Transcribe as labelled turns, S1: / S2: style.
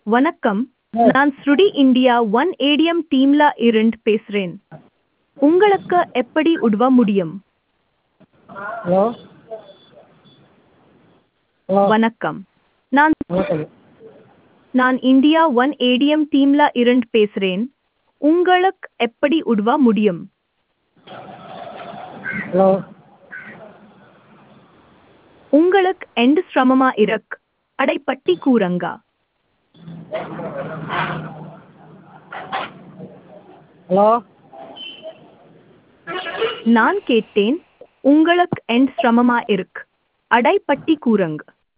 S1: வணக்கம் நான் ஸ்ருடி இந்தியா ஒன் ஏடிஎம் டீம்ல இருந்து பேசுறேன் உங்களுக்கு எப்படி உதவ முடியும்
S2: ஹலோ ஹலோ
S1: வணக்கம் நான்
S2: வணக்கம்
S1: நான் இந்தியா ஒன் ஏடிஎம் டீம்ல இருந்து பேசுறேன் உங்களுக்கு எப்படி உதவ முடியும்
S2: ஹலோ
S1: உங்களுக்கு எந்த சிரமமா இருக்கு அடை பட்டி கூறுங்க
S2: ஹலோ
S1: நான் கேட்டேன் உங்களுக்கு எந்த சிரமமா இருக்கு அடை பட்டி கூறுங்க